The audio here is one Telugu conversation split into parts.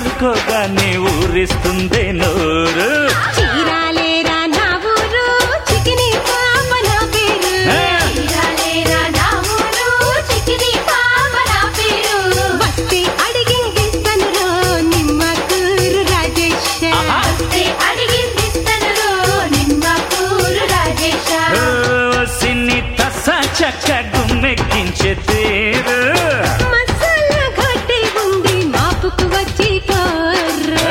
సరుకోగానే ఊరిస్తుంది నోరు చీరాలేరా నా ఊరు చికిని పాప నా పేరు ఆ! చీరాలేరా నా ఊరు, చిక్కిరి పాప నా పేరు. వస్తే అడిగింగిస్తను రో నిమ్మకూరు రాజేశ ఆహా. వస్తే అడిగిందిస్తనురో నిమ్మకూరు రాజేశ. ఓ, సిన్ని తస చక్క గుమ్మెక్కించే తీరు మసాలా ఘాటే ఉంది మాపుకు వచ్చి పోర్రా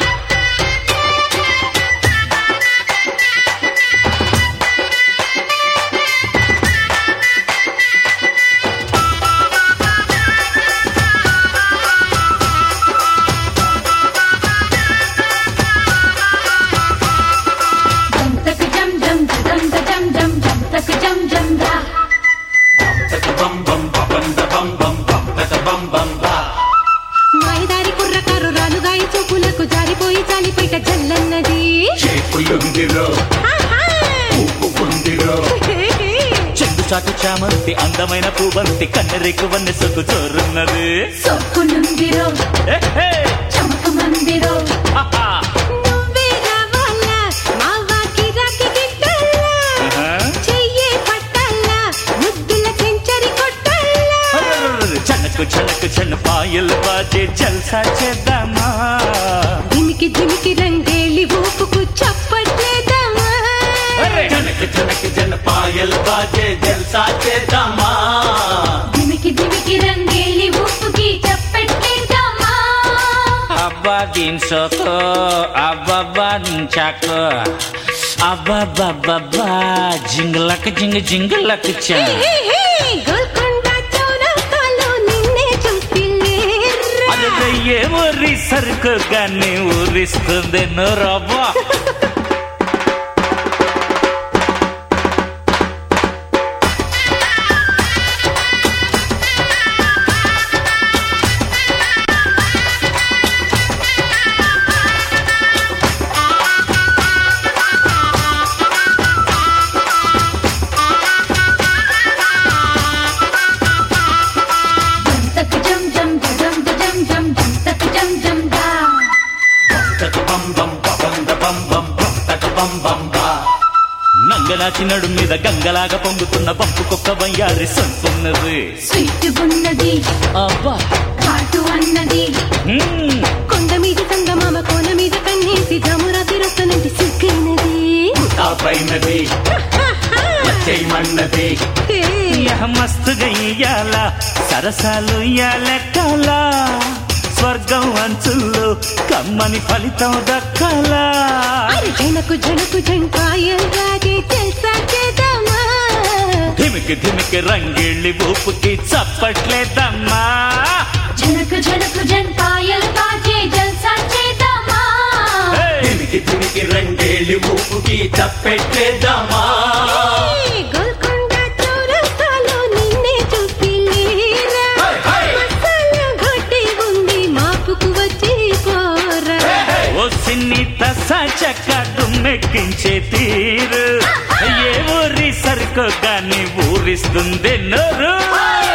జం తక జం జం జం జం జం జం తక జం జం దా. మైదారి కుర్రకారు రాలుగాయి చూపులకు జారిపోయి చాలిపైట జల్లన్నది ఆహా! చెండు చాటు చామంతి అందమైన పూవంతి కన్నెరేకు వన్నె సొక్కు చోరున్నది సొక్కునుందిరో, ఏ, హే! చమకమందిరో. ఆహా! నువ్వే రావాలా మా వాకి రాకి గిట్టల్లా ఆహా! చెయ్యే పట్టాలా ముద్దుల సెంచరీ కొట్టాలా అర్రర్రర్ర! చనకు చనకు చన్న పాయలు బాజే జల్సా చేద్దామా దిమికి దిమికి రంగేలి ఊపుకు చప్పట్లేదమ్మా అరే! జనక జనక జన పాయల్ బాజే జల్సా చేద్దామా దిమికి దిమికి రంగేలి ఉప్పుకి చప్పెట్లేద్దామా. అబ్బా దిన్సోతో అబ్బబ్బా దించాకు అబ్బబ్బబ్బబ్బా జింగలక జింగ జింగలక చా హే, హే, గోల్కొండ చౌరస్తాలో నిన్నే చూసిలేర్రా. అదే ఏ ఊరి సరుకు గాని ఊరిస్తుంది నోరబ్బా జం తక జం జం జం జం జం జం తక జం జం దా. తక బం బం బం బం బం బం తక బం బం బా నంగనాచి నడు మీద గంగలాగా పొంగుతున్న పంపు కుక్క వయ్యారి సొంతున్నది స్వీట్ ఉన్నది అబ్బా ఘాటు అన్నది హ్మ్. కొండ మీద సంగమామ కోన మీద కన్నేసి జమురా తిరొస్తనంటి సిగ్గైనది ఆ పైనది చేయమన్నది హే, యహ మస్తుగా ఇయ్యాల సరసాలు ఇయ్యాలెక్కాల స్వర్గం అంచుల్లో కమ్మని ఫలితం దక్కాలా అరే జనకు జనకు జంకాయల్ రాగే జల్సా చేద్దామా ధిమికి ధిమికి రంగిళ్ళి ఊపుకి చప్పట్లేదమ్మా జనక జనక జన్ పాయల్ బాజే జల్సా చేద్దామా హే! తిమికి తిమికి రంగేలి ఊపుకి తప్పెట్టేద్దామా ఏ, గోల్కొండ చౌరస్తాలో నిన్నే చూసిలేరా హై, హై! మసాలా ఘాటే ఉంది మాపుకు వచ్చి పోరా ఓ సిన్ని తస చక్క గుమ్మెక్కించే తీరు ఏ ఊరి సరుకు గాని ఊరిస్తుంది నోరు